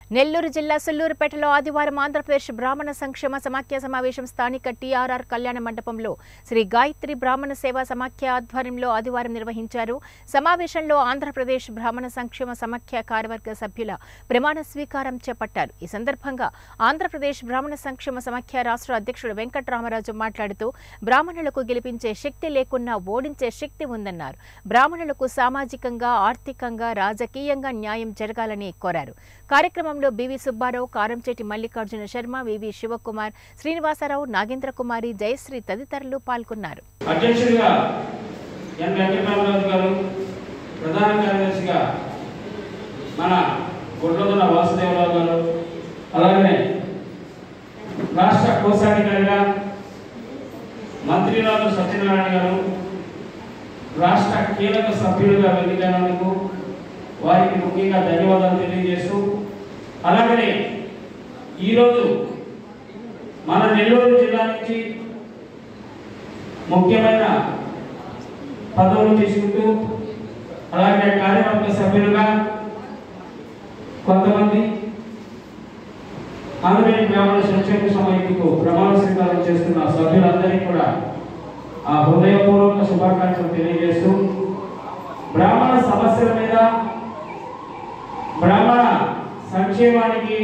నెల్లూరు జిల్లా సుల్లూరుపేటలో ఆదివారం ఆంధ్రప్రదేశ్ బ్రాహ్మణ సంక్షేమ సమాఖ్య సమావేశం స్థానిక టీఆర్ఆర్ కళ్యాణ మండపంలో శ్రీ గాయత్రి బ్రాహ్మణ సేవా సమాఖ్య ఆధ్వర్యంలో ఆదివారం నిర్వహించారు సమావేశంలో ఆంధ్రప్రదేశ్ బ్రాహ్మణ సంక్షేమ సమాఖ్య కార్యవర్గ సభ్యుల ప్రమాణ స్వీకారం చేపట్టారు ఈ సందర్భంగా ఆంధ్రప్రదేశ్ బ్రాహ్మణ సంక్షేమ సమాఖ్య రాష్ట్ర అధ్యక్షుడు వెంకట్రామరాజు మాట్లాడుతూ బ్రాహ్మణులకు గెలిపించే శక్తి లేకున్నా ఓడించే శక్తి ఉందన్నారు బ్రాహ్మణులకు సామాజికంగా ఆర్థికంగా రాజకీయంగా న్యాయం జరగాలని కోరారు కార్యక్రమంలో బివి సుబ్బారావు కారంచేటి మల్లికార్జున శర్మ వివి శివకుమార్ శ్రీనివాసరావు నాగేంద్ర కుమారి జయశ్రీ తదితరులు పాల్గొన్నారు అధ్యక్షుడిగా ఎన్ వెంకటరామరాజు గారు ప్రధాన కార్యదర్శిగా మన గుడ్లదొన్న వాసుదేవరావు గారు అలాగనే రాష్ట్ర కోశాధికారిగా మంత్రిరాజు సత్యనారాయణ గారు రాష్ట్ర కీలక సభ్యులుగా ఎన్నికైనందుకు వారికి ముఖ్యంగా ధన్యవాదాలు తెలియజేస్తూ అలాగనే ఈరోజు మన నెల్లూరు జిల్లా నుంచి ముఖ్యమైన పదవులు తీసుకుంటూ అలాగే కార్యవర్గ సభ్యులుగా కొంతమంది ఆంధ్రప్రదేశ్ బ్రాహ్మణ సంక్షేమ సమైతికు ప్రమాణ స్వీకారం చేస్తున్న సభ్యులందరికీ కూడా ఆ హృదయపూర్వక శుభాకాంక్షలు తెలియజేస్తూ బ్రాహ్మణ సమస్యల మీద బ్రాహ్మణ సంక్షేమానికి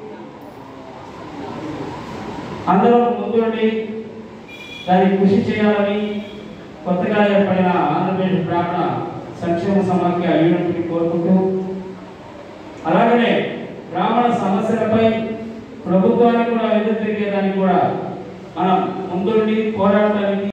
అందరూ ముందుండి దానికి కృషి చేయాలని కొత్తగా ఏర్పడిన ఆంధ్రప్రదేశ్ బ్రాహ్మణ సంక్షేమ సమాఖ్య యూనిట్ని కోరుకుంటూ అలాగనే బ్రాహ్మణ సమస్యలపై ప్రభుత్వానికి కూడా ఎదురు తిరిగేదానికి కూడా మనం ముందుండి పోరాడటానికి